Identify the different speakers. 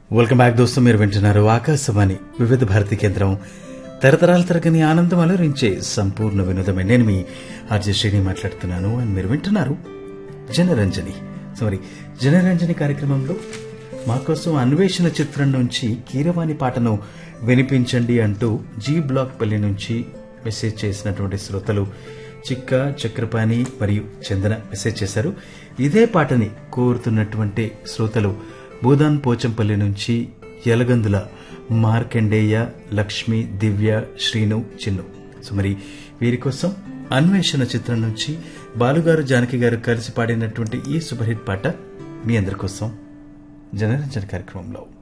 Speaker 1: welcome back దోస్తు మీరు వింటున్నారు ఆకాశవాణి వివిధ భారతి కేంద్రం తరతరాల తరగని ఆనందం అలరించే సంపూర్ణ వినోదమే నేను మీ ఆర్జే శ్రేణి మాట్లాడుతున్నాను అండ్ మీరు వింటున్నారు జనరంజని సో మరి జనరంజని కార్యక్రమంలో మా కోసం అన్వేషణ చిత్రం నుంచి కీరవాణి పాటను వినిపించండి అంటూ జీ బ్లాక్ పల్లి నుంచి మెసేజ్ చేసినటువంటి శ్రోతలు చిక్క చక్రపాణి మరియు చందన మెసేజ్ చేశారు ఇదే పాటని కోరుతున్నటువంటి శ్రోతలు భూదాన్ పోచంపల్లి నుంచి యలగందుల మార్కండేయ లక్ష్మి దివ్య శ్రీను చిన్ను సో మరి వీరి కోసం అన్వేషణ చిత్రం నుంచి బాలుగారు జానకి గారు కలిసి పాడినటువంటి ఈ సూపర్ హిట్ పాట మీ అందరి కోసం జనరంజన కార్యక్రమంలో